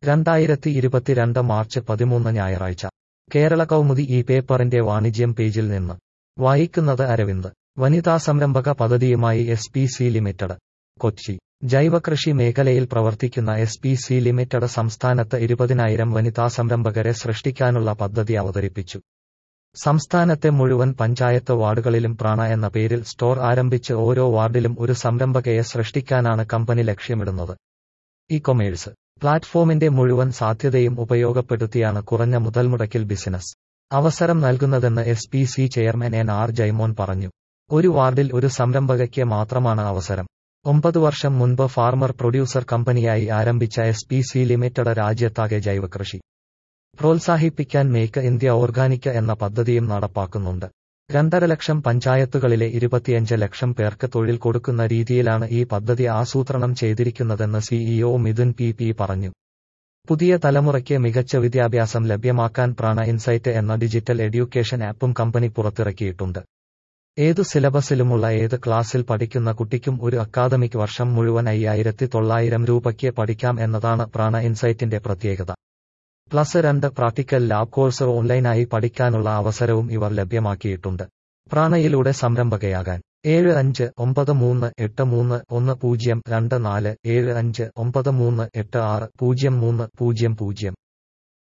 രണ്ടായിരത്തി ഇരുപത്തിരണ്ട് മാർച്ച് പതിമൂന്ന് ഞായറാഴ്ച കേരള കൗമുദി ഈ പേപ്പറിന്റെ വാണിജ്യം പേജിൽ നിന്ന് വായിക്കുന്നത് അരവിന്ദ് വനിതാ സംരംഭക പദ്ധതിയുമായി S P C limited Kochi ജൈവകൃഷി മേഖലയിൽ പ്രവർത്തിക്കുന്ന എസ് പി സി ലിമിറ്റഡ് സംസ്ഥാനത്ത് ഇരുപതിനായിരം വനിതാ സംരംഭകരെ സൃഷ്ടിക്കാനുള്ള പദ്ധതി അവതരിപ്പിച്ചു സംസ്ഥാനത്തെ മുഴുവൻ പഞ്ചായത്ത് വാർഡുകളിലും പ്രാണ എന്ന പേരിൽ സ്റ്റോർ ആരംഭിച്ച് ഓരോ വാർഡിലും ഒരു സംരംഭകയെ സൃഷ്ടിക്കാനാണ് കമ്പനി ലക്ഷ്യമിടുന്നത് ഇ കൊമേഴ്സ് പ്ലാറ്റ്ഫോമിന്റെ മുഴുവൻ സാധ്യതയും ഉപയോഗപ്പെടുത്തിയാണ് കുറഞ്ഞ മുതൽമുടക്കിൽ ബിസിനസ് അവസരം നൽകുന്നതെന്ന് S P C chairman N R Jaimon പറഞ്ഞു ഒരു വാർഡിൽ ഒരു സംരംഭകയ്ക്ക് മാത്രമാണ് അവസരം ഒമ്പത് വർഷം മുൻപ് ഫാർമർ പ്രൊഡ്യൂസർ കമ്പനിയായി ആരംഭിച്ച എസ് പി സി ലിമിറ്റഡ് രാജ്യത്താകെ ജൈവകൃഷി പ്രോത്സാഹിപ്പിക്കാൻ മേക്ക് ഇന്ത്യ ഓർഗാനിക് എന്ന പദ്ധതിയും നടപ്പാക്കുന്നുണ്ട് രണ്ടര ലക്ഷം പഞ്ചായത്തുകളിലെ ഇരുപത്തിയഞ്ച് ലക്ഷം പേർക്ക് തൊഴിൽ കൊടുക്കുന്ന രീതിയിലാണ് ഈ പദ്ധതി ആസൂത്രണം ചെയ്തിരിക്കുന്നതെന്ന് സിഇഒ മിഥുൻ പി പി പറഞ്ഞു പുതിയ തലമുറയ്ക്ക് മികച്ച വിദ്യാഭ്യാസം ലഭ്യമാക്കാൻ പ്രാണ ഇൻസൈറ്റ് എന്ന ഡിജിറ്റൽ എഡ്യൂക്കേഷൻ ആപ്പും കമ്പനി പുറത്തിറക്കിയിട്ടുണ്ട് ഏതു സിലബസിലുമുള്ള ഏത് ക്ലാസ്സിൽ പഠിക്കുന്ന കുട്ടിക്കും ഒരു അക്കാദമിക് വർഷം മുഴുവൻ അയ്യായിരത്തി തൊള്ളായിരം രൂപയ്ക്ക് പഠിക്കാം എന്നതാണ് പ്രാണ ഇൻസൈറ്റിന്റെ പ്രത്യേകത പ്ലസ് രണ്ട് പ്രാക്ടിക്കൽ ലാബ് കോഴ്സ് ഓൺലൈനായി പഠിക്കാനുള്ള അവസരവും ഇവർ ലഭ്യമാക്കിയിട്ടുണ്ട് പ്രാണയിലൂടെ സംരംഭകയാകാൻ ഏഴ് അഞ്ച് ഒമ്പത് മൂന്ന് എട്ട് മൂന്ന് ഒന്ന് പൂജ്യം രണ്ട് നാല് ഏഴ് അഞ്ച് ഒമ്പത് മൂന്ന് എട്ട് ആറ് പൂജ്യം മൂന്ന് പൂജ്യം പൂജ്യം